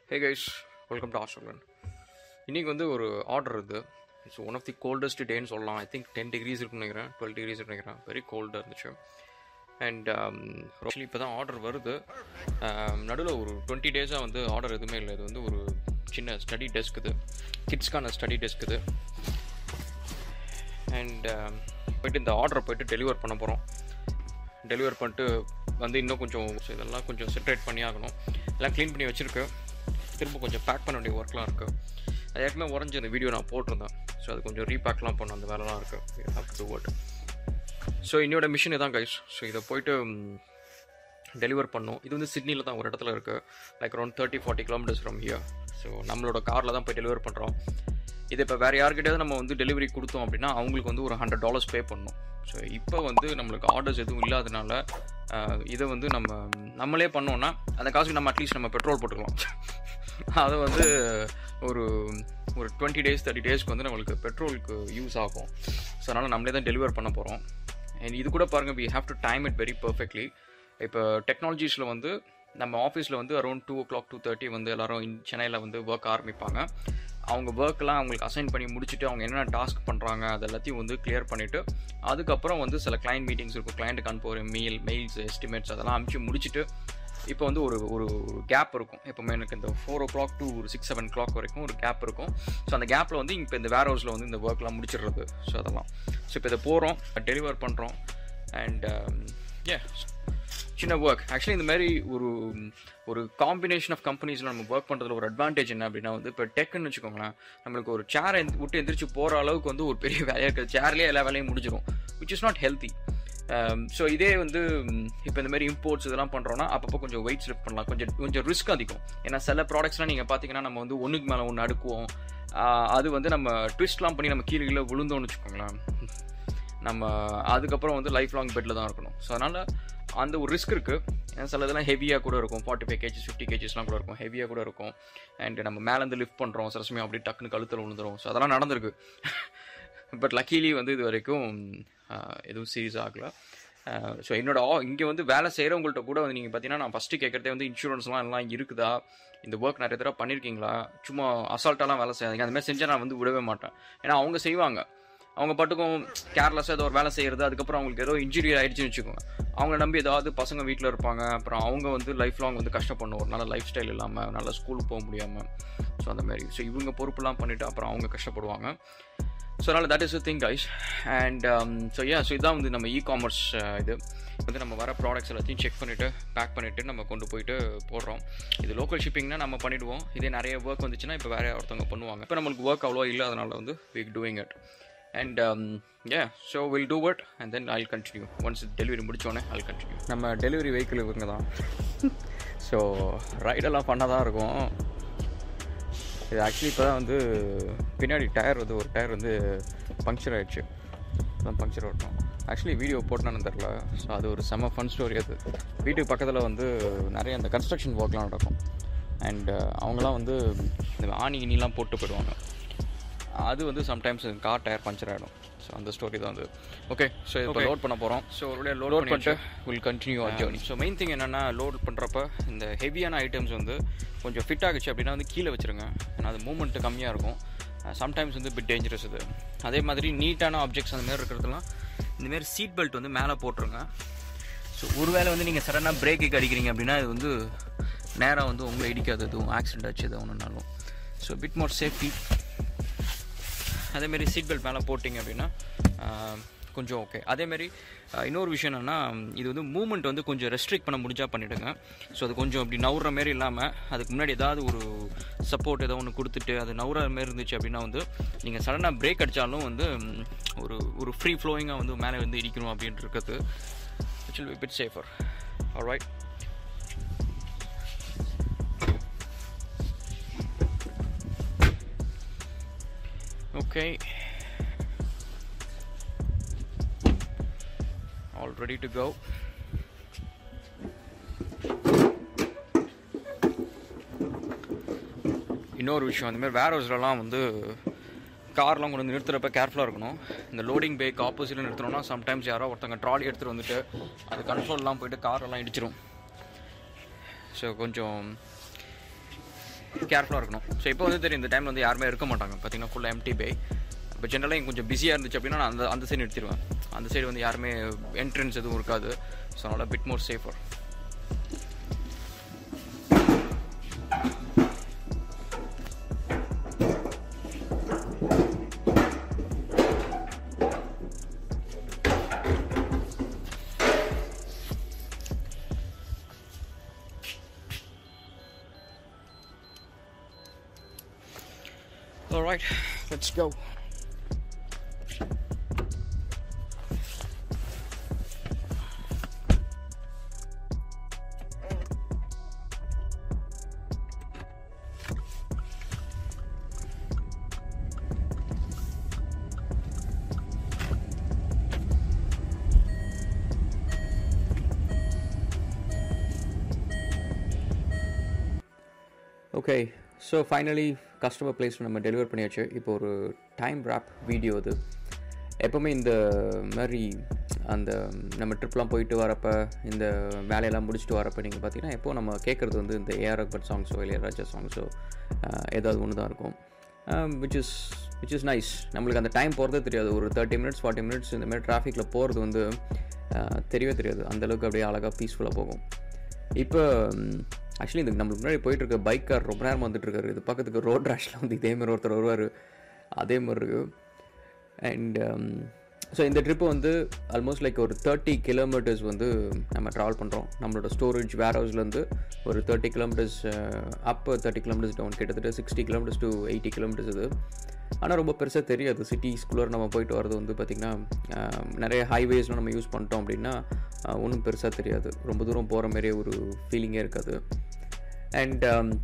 Hey guys welcome to Australian இன்றைக்கி வந்து ஒரு ஆர்டர் இது it's one of the coldest டேன்னு சொல்லலாம் ஐ திங்க் டென் டிகிரிஸ் இருக்குன்னு நினைக்கிறேன் டுவெல் டிகிரிஸ் நினைக்கிறேன் வெரி கோல்டாக இருந்துச்சு அண்ட் ஆக்சுவலி இப்போ தான் ஆர்டர் வருது நடுவில் ஒரு டுவெண்ட்டி டேஸாக வந்து ஆர்டர் எதுவுமே இல்லை இது வந்து ஒரு சின்ன ஸ்டடி டெஸ்க் இது கிட்ஸ்க்கான ஸ்டடி டெஸ்க் இது அண்ட் போயிட்டு இந்த ஆர்டரை போயிட்டு டெலிவர் பண்ண போகிறோம் டெலிவர் பண்ணிட்டு வந்து இன்னும் கொஞ்சம் இதெல்லாம் கொஞ்சம் செட்ரேட் பண்ணி ஆகணும் எல்லாம் க்ளீன் பண்ணி வச்சுருக்கு திரும்ப கொஞ்சம் பேக் பண்ண வேண்டிய ஒர்க்லாம் இருக்குது அது ஏற்கனவே உடஞ்சி அந்த வீடியோ நான் போட்டிருந்தேன் ஸோ அது கொஞ்சம் ரீபேக்லாம் பண்ண அந்த வேலைலாம் இருக்குது ஹாவ் டு ஒர்க் ஸோ என்னோட மிஷின் இதான் கைஸ் ஸோ இதை போயிட்டு டெலிவர் பண்ணும் இது வந்து சிட்னியில் தான் ஒரு இடத்துல இருக்குது like around thirty forty kilometres from here so நம்மளோட காரில் தான் போய் டெலிவர் பண்ணுறோம் இது இப்போ வேறு யார்கிட்டயாவது நம்ம வந்து டெலிவரி கொடுத்தோம் அப்படின்னா அவங்களுக்கு வந்து ஒரு ஹண்ட்ரட் டாலர்ஸ் பே பண்ணணும் ஸோ இப்போ வந்து நம்மளுக்கு ஆர்டர்ஸ் எதுவும் இல்லாதனால அஹ், இதை வந்து நம்ம நம்மளே பண்ணோம்னா அந்த காசுக்கு நம்ம அட்லீஸ்ட் நம்ம பெட்ரோல் போட்டுக்கலாம் அது வந்து ஒரு ஒரு டுவெண்ட்டி டேஸ் தேர்ட்டி டேஸ்க்கு வந்து நம்மளுக்கு பெட்ரோலுக்கு யூஸ் ஆகும் ஸோ அதனால் நம்மளே தான் டெலிவர் பண்ண போகிறோம் அண்ட் இது கூட பாருங்கள் we have to time it very perfectly இப்போ டெக்னாலஜிஸில் வந்து நம்ம ஆஃபீஸில் வந்து around two o'clock two thirty வந்து எல்லாரும் இன் சென்னையில் வந்து ஒர்க் ஆரம்பிப்பாங்க அவங்க ஒர்க்லாம் அவங்களுக்கு அசைன் பண்ணி முடிச்சுட்டு அவங்க என்னென்ன டாஸ்க் பண்ணுறாங்க அது எல்லாத்தையும் வந்து கிளியர் பண்ணிவிட்டு அதுக்கப்புறம் வந்து சில கிளைண்ட் மீட்டிங்ஸ் இருக்கும் கிளைண்ட்டுக்கு அனுப்புகிற மெயில் மெயில்ஸ் எஸ்டிமேட்ஸ் அதெல்லாம் அனுப்பிச்சு முடிச்சுட்டு இப்போ வந்து ஒரு ஒரு கேப் இருக்கும் எப்போவுமே எனக்கு இந்த ஃபோர் ஓ கிளாக் டு ஒரு சிக்ஸ் செவன் கிளாக் வரைக்கும் ஒரு கேப் இருக்கும் ஸோ அந்த கேப்பில் வந்து இப்போ இந்த வேர் ஹவுஸில் வந்து இந்த ஒர்க்லாம் முடிச்சிடுறது ஸோ அதெல்லாம் ஸோ இப்போ இதை போகிறோம் டெலிவர் பண்ணுறோம் அண்ட் ஏ சின்ன ஒர்க் ஆக்சுவலி இந்த மாதிரி ஒரு ஒரு காம்பினேஷன் ஆஃப் கம்பெனிஸில் நம்ம ஒர்க் பண்ணுறதுல ஒரு அட்வான்டேஜ் என்ன அப்படின்னா வந்து இப்போ டெக்குன்னு வச்சுக்கோங்களேன் நம்மளுக்கு ஒரு சேரை விட்டு எந்திரிச்சு போகிற அளவுக்கு வந்து ஒரு பெரிய வேலையாக இருக்குது சேர்லேயே எல்லா வேலையும் முடிஞ்சிடும் which is not healthy so இதே வந்து இப்போ இந்த மாதிரி இம்போர்ட்ஸ் இதெல்லாம் பண்ணுறோன்னா அப்பப்போ கொஞ்சம் வெயிட் ஸ்லிப் பண்ணலாம் கொஞ்சம் கொஞ்சம் ரிஸ்க் அதிகம் ஏன்னா சில ப்ராடக்ட்ஸ்லாம் நீங்கள் பார்த்தீங்கன்னா நம்ம வந்து ஒன்றுக்கு மேலே ஒன்று அடுக்குவோம் ஆஹ் அது வந்து நம்ம ட்விஸ்ட்லாம் பண்ணி நம்ம கீழே கீழே விழுந்தோம்னு வச்சுக்கோங்களேன் நம்ம அதுக்கப்புறம் வந்து லைஃப் லாங் பெட்டில் தான் இருக்கணும் ஸோ அதனால் அந்த ஒரு ரிஸ்க் இருக்குது ஏன்னா சில இதெல்லாம் ஹெவியாக கூட இருக்கும் ஃபார்ட்டி ஃபைவ் கேஜிஸ் ஃபிஃப்டி கேஜிஸ்லாம் கூட இருக்கும் ஹெவியாக கூட இருக்கும் அண்ட் நம்ம மேலேருந்து லிஃப்ட் பண்ணுறோம் சில சமயம் அப்படியே டக்குன்னு கழுத்தில் விழுந்துரும் ஸோ அதெல்லாம் நடந்திருக்கு பட் லக்கீலி வந்து இது வரைக்கும் ஆஹ், எதுவும் சீரியஸ் ஆகலை ஸோ என்னோட இங்கே வந்து வேலை செய்கிறவங்கள்ட்ட கூட வந்து நீங்கள் பார்த்தீங்கன்னா நான் ஃபஸ்ட்டு கேட்குறதே வந்து இன்சூரன்ஸ்லாம் எல்லாம் இருக்குதா இந்த ஒர்க் நிறைய தடவை பண்ணியிருக்கீங்களா சும்மா அசால்ட்டாலாம் வேலை செய்யாதீங்க அந்த மாதிரி செஞ்சால் நான் வந்து விடவே மாட்டேன் ஏன்னா அவங்க செய்வாங்க அவங்க பாட்டுக்கும் கேர்லெஸ்ஸாக ஏதோ ஒரு வேலை செய்கிறது அதுக்கப்புறம் அவங்களுக்கு ஏதோ இன்ஜுரி ஆயிடுச்சுன்னு வச்சுக்கோங்க அவங்கள நம்பி ஏதாவது பசங்க வீட்டில் இருப்பாங்க அப்புறம் அவங்க வந்து லைஃப் லாங் வந்து கஷ்டப்படணும் ஒரு நல்ல லைஃப் ஸ்டைல் இல்லாமல் நல்ல ஸ்கூலுக்கு போக முடியாமல் ஸோ அந்த மாதிரி ஸோ இவங்க பொறுப்புலாம் பண்ணிவிட்டு அப்புறம் அவங்க கஷ்டப்படுவாங்க ஸோ அதனால் that is a thing guys and so uh so இதான் வந்து நம்ம இ காமர்ஸ் இது வந்து நம்ம வர ப்ராடக்ட்ஸ் எல்லாத்தையும் செக் பண்ணிவிட்டு பேக் பண்ணிவிட்டு நம்ம கொண்டு போயிட்டு போடுறோம் இது லோக்கல் ஷிப்பிங்னா நம்ம பண்ணிவிடுவோம் இதே நிறைய ஒர்க் வந்துச்சுன்னா இப்போ வேறு ஒருத்தவங்க பண்ணுவாங்க இப்போ நம்மளுக்கு ஒர்க் அவ்வளோ இல்லை அதனால் வந்து we doing it and uh so will do it and then I'll continue once delivery முடிச்சோடனே ஐல் கண்டினியூ நம்ம டெலிவரி வெஹிக்கிள் இவங்க தான் ஸோ ரைடெல்லாம் பண்ணால் தான் இருக்கும் இது ஆக்சுவலி இப்போ தான் வந்து பின்னாடி டயர் வந்து ஒரு டயர் வந்து பங்க்சர் ஆயிடுச்சு அதான் பங்க்சர் ஓட்டணும் ஆக்சுவலி வீடியோ போட்டேன்னு தெரில ஸோ அது ஒரு செம்ம ஃபன் ஸ்டோரி அது வீட்டுக்கு பக்கத்தில் வந்து நிறைய அந்த கன்ஸ்ட்ரக்ஷன் ஒர்க்லாம் நடக்கும் அண்ட் அவங்களாம் வந்து இந்த ஆணி இனிலாம் போட்டு போயிடுவாங்க அது வந்து சம்டைம்ஸ் கார் டயர் பஞ்சர் ஆகிடும் ஸோ அந்த ஸ்டோரி தான் அது ஓகே ஸோ இப்போ லோட் பண்ண போகிறோம் ஸோ ஒரு லோட் பண்ணிட்டு will continue our journey so main thing என்னென்னா லோட் பண்ணுறப்ப இந்த ஹெவியான ஐட்டம்ஸ் வந்து கொஞ்சம் ஃபிட் ஆகுச்சு அப்படின்னா வந்து கீழே வச்சுருங்க ஏன்னா அது மூவ்மெண்ட்டு கம்மியாக இருக்கும் சம்டைம்ஸ் வந்து பிட் டேஞ்சரஸ் இது அதே மாதிரி நீட்டான ஆப்ஜெக்ட்ஸ் அந்த மாதிரி இருக்கிறதுலாம் இந்தமாரி சீட் பெல்ட் வந்து மேலே போட்டுருங்க ஸோ ஒருவேளை வந்து நீங்கள் சடனாக பிரேக்கு அடிக்கிறீங்க அப்படின்னா இது வந்து நேராக வந்து உங்களை இடிக்காது எதுவும் ஆக்சிடென்ட் ஆச்சு எது ஒன்றுனாலும் ஸோ பிட் மோர் சேஃப்டி அதேமாரி சீட் பெல்ட் மேலே போட்டிங்க அப்படின்னா ஆஹ், கொஞ்சம் ஓகே அதேமாரி ஆஹ், இன்னொரு விஷயம் என்னென்னா இது வந்து மூவ்மெண்ட் வந்து கொஞ்சம் ரெஸ்ட்ரிக்ட் பண்ண முடிஞ்சா பண்ணிவிடுங்க ஸோ அது கொஞ்சம் அப்படி நவுற மாரி இல்லாமல் அதுக்கு முன்னாடி ஏதாவது ஒரு சப்போர்ட் ஏதோ ஒன்று கொடுத்துட்டு அது நவுற மாரி இருந்துச்சு அப்படின்னா வந்து நீங்கள் சடனாக பிரேக் அடித்தாலும் வந்து ம், ஒரு ஒரு ஃப்ரீ ஃப்ளோயிங்காக வந்து மேலே வந்து இடிக்கணும் அப்படின்ட்டு இருக்கிறது which will be a bit safer all right okay all ready to go இன்னொரு விஷயம் அந்த மாதிரி வேர் ஹவுஸ்லலாம் வந்து கார்லாம் கொண்டு வந்து நிறுத்துறப்ப கேர்ஃபுல்லாக இருக்கணும் இந்த லோடிங் பேக் ஆப்போசிட்டில் நிறுத்தணும்னா சம்டைம்ஸ் யாரோ ஒருத்தங்க ட்ராலி எடுத்துகிட்டு வந்துட்டு அது கண்ட்ரோல்லாம் போயிட்டு காரெல்லாம் இடிச்சிரும் ஸோ கொஞ்சம் கேர்ஃபுல்லாக இருக்கணும் ஸோ இப்போ வந்து தெரியும் இந்த டைமில் வந்து யாருமே இருக்க மாட்டாங்க பார்த்தீங்கன்னா ஃபுல்லாக எம்டி பே இப்போ ஜென்ரலாக கொஞ்சம் பிஸியாக இருந்துச்சு அப்படின்னா நான் அந்த அந்த சைடு நிறுத்திடுவேன் அந்த சைடு வந்து யாருமே என்ட்ரன்ஸ் எதுவும் இருக்காது ஸோ அதனால் bit more safer All right, let's go. Okay so finally customer place நம்ம டெலிவர் பண்ணியாச்சு இப்போ ஒரு டைம் ரேப் வீடியோ இது எப்போவுமே இந்த மாதிரி அந்த நம்ம ட்ரிப்லாம் போயிட்டு வரப்போ இந்த வேலையெல்லாம் முடிச்சுட்டு வரப்போ நீங்கள் பார்த்தீங்கன்னா எப்போ நம்ம கேட்குறது வந்து இந்த ஏஆர் அக்பர் சாங்ஸோ இளையராஜா சாங்ஸோ ஏதாவது ஒன்று தான் இருக்கும் which is which is nice நம்மளுக்கு அந்த டைம் போகிறதே தெரியாது ஒரு தேர்ட்டி மினிட்ஸ் ஃபார்ட்டி மினிட்ஸ் இந்த மாதிரி டிராஃபிக்கில் போகிறது வந்து தெரியவே தெரியாது அந்தளவுக்கு அப்படியே அழகாக பீஸ்ஃபுல்லாக போகும் இப்போ ஆக்சுவலி இந்த நம்மளுக்கு முன்னாடி போயிட்டு இருக்க பைக் கார் ரொம்ப நேரம் வந்துட்டு இருக்காரு இது பக்கத்துக்கு ரோட் ரேஷில் வந்து இதே மாதிரி ஒருத்தர் வருவார் அதே மாதிரி இருக்கு அண்ட் ஸோ இந்த ட்ரிப்பு வந்து ஆல்மோஸ்ட் லைக் ஒரு தேர்ட்டி கிலோமீட்டர்ஸ் வந்து நம்ம ட்ராவல் பண்ணுறோம் நம்மளோட ஸ்டோரேஜ் வேர் ஹவுஸ்லேருந்து ஒரு thirty kilometres up thirty kilometres down கிட்டத்தட்ட sixty kilometres to eighty kilometres இது ஆனால் ரொம்ப பெருசாக தெரியாது சிட்டிஸ்குள்ளே நம்ம போயிட்டு வரது வந்து பார்த்திங்கன்னா நிறைய ஹைவேஸ்லாம் நம்ம யூஸ் பண்ணிட்டோம் அப்படின்னா ஒன்றும் பெருசாக தெரியாது ரொம்ப தூரம் போகிற மாதிரியே ஒரு ஃபீலிங்கே இருக்காது அண்ட்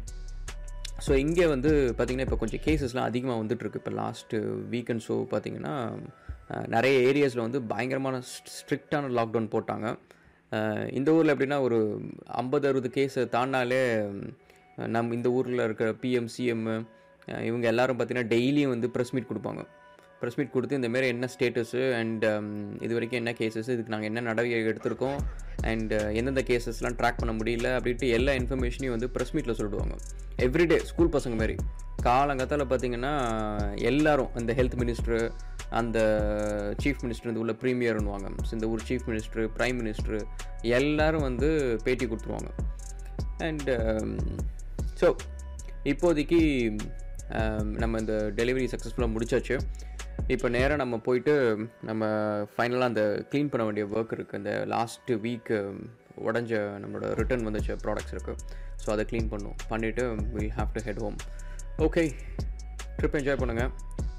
ஸோ இங்கே வந்து பார்த்திங்கன்னா இப்போ கொஞ்சம் கேசஸ்லாம் அதிகமாக வந்துட்டுருக்கு இப்போ லாஸ்ட்டு வீக்கெண்ட் ஷோ பார்த்திங்கன்னா நிறைய ஏரியாஸில் வந்து பயங்கரமான ஸ்ட்ரிக்டான லாக்டவுன் போட்டாங்க இந்த ஊரில் எப்படின்னா ஒரு ஐம்பது அறுபது கேஸை தாண்டினாலே நம் இந்த ஊரில் இருக்கிற பிஎம் சிஎம் இவங்க எல்லோரும் பார்த்திங்கன்னா டெய்லியும் வந்து ப்ரெஸ் மீட் கொடுப்பாங்க ப்ரெஸ் மீட் கொடுத்து இந்தமாரி என்ன ஸ்டேட்டஸு அண்ட் இது வரைக்கும் என்ன கேசஸ் இதுக்கு நாங்கள் என்ன நடவடிக்கை எடுத்திருக்கோம் அண்ட் எந்தெந்த கேசஸ்லாம் ட்ராக் பண்ண முடியல அப்படின்ட்டு எல்லா இன்ஃபர்மேஷனையும் வந்து ப்ரெஸ் மீட்டில் சொல்லிடுவாங்க எவ்ரிடே ஸ்கூல் பசங்க மாரி காலங்கத்தால் பார்த்தீங்கன்னா எல்லாரும் இந்த ஹெல்த் மினிஸ்டரு அந்த சீஃப் மினிஸ்டர் இந்த உள்ள ப்ரீமியர்னுவாங்க ஸோ இந்த ஊர் சீஃப் மினிஸ்டர் ப்ரைம் மினிஸ்டர் எல்லோரும் வந்து பேட்டி கொடுத்துருவாங்க அண்ட் ஸோ இப்போதைக்கு நம்ம இந்த டெலிவரி சக்ஸஸ்ஃபுல்லாக முடிச்சாச்சு இப்போ நேராக நம்ம போயிட்டு நம்ம ஃபைனலாக அந்த க்ளீன் பண்ண வேண்டிய ஒர்க் இருக்குது இந்த லாஸ்ட்டு வீக் உடஞ்ச நம்மளோட ரிட்டர்ன் வந்துச்ச ப்ராடக்ட்ஸ் இருக்குது ஸோ அதை க்ளீன் பண்ணும் பண்ணிவிட்டு will have to head home okay trip enjoy பண்ணுங்கள்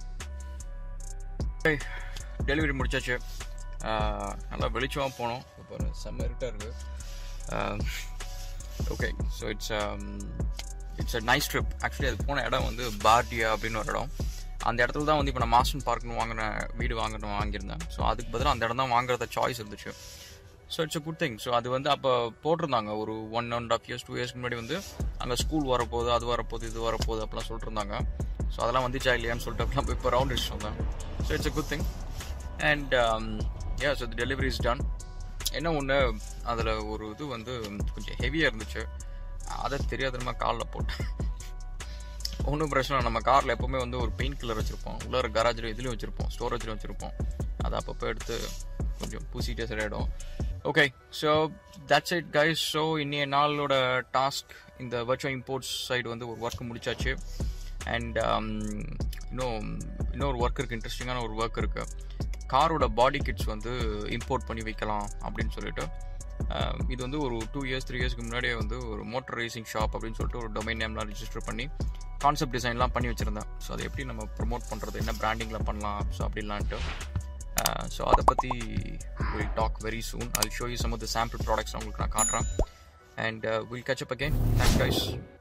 டெலிவரி முடிச்சாச்சு நல்லா வெளிச்சமாக போனோம் இப்போ செம்ம இருட்டாக இருக்குது okay so it's it's a nice trip actually அது போன இடம் வந்து பார்டியா அப்படின்னு ஒரு இடம் அந்த இடத்துல தான் வந்து இப்போ நான் மாஸ்டன் பார்க்னு வாங்கின வீடு வாங்கணும் வாங்கியிருந்தேன் ஸோ அதுக்கு பதிலாக அந்த இடம் தான் வாங்குறத சாய்ஸ் இருந்துச்சு so it's a good thing so அது வந்து அப்போ போட்டிருந்தாங்க ஒரு one and half years two இயர்ஸ்க்கு முன்னாடி வந்து அங்கே ஸ்கூல் வரப்போகுது அது வரப்போகுது இது வரப்போகுது அப்படிலாம் சொல்லிட்டு இருந்தாங்க ஸோ அதெல்லாம் வந்துச்சா இல்லையான்னு சொல்லிட்டு அப்படிலாம் இப்போ ரவுண்ட் அடிச்சு வந்தேன் so it's a good thing and yeah so delivery is done என்ன ஒன்று அதில் ஒரு இது வந்து கொஞ்சம் ஹெவியாக இருந்துச்சு அதை தெரியாதனமா காலில் போட்டேன் ஒன்றும் பிரச்சனை நம்ம காரில் எப்போவுமே வந்து ஒரு பெயின் கில்லர் வச்சுருப்போம் உள்ளார கராஜில் இதுலேயும் வச்சுருப்போம் ஸ்டோரேஜ்லையும் வச்சுருப்போம் அதை அப்பப்போ எடுத்து கொஞ்சம் பூசிட்டே சரியாயிடும் okay so that's it guys so இன்னைய நாளோட டாஸ்க் இந்த வர்ச்சுவல் இம்போர்ட்ஸ் சைடு வந்து ஒரு ஒர்க் முடிச்சாச்சு அண்ட் இன்னும் இன்னொரு ஒர்க் இருக்குது இன்ட்ரெஸ்டிங்கான ஒரு ஒர்க் இருக்குது காரோட பாடி கிட்ஸ் வந்து இம்போர்ட் பண்ணி வைக்கலாம் அப்படின்னு சொல்லிட்டு இது வந்து ஒரு டூ இயர்ஸ் த்ரீ இயர்ஸ்க்கு முன்னாடியே வந்து ஒரு மோட்டர் ரேசிங் ஷாப் அப்படின்னு சொல்லிட்டு ஒரு டொமைன் நேம்லாம் ரிஜிஸ்டர் பண்ணி கான்செப்ட் டிசைன்லாம் பண்ணி வச்சுருந்தேன் ஸோ அதை எப்படி நம்ம ப்ரொமோட் பண்ணுறது என்ன பிராண்டிங்லாம் பண்ணலாம் ஸோ அப்படின்லான்ட்டு ஸோ அதை பற்றி will talk very soon I show you some of the sample products உங்களுக்கு நான் காட்டுறேன் and will catch up again thanks guys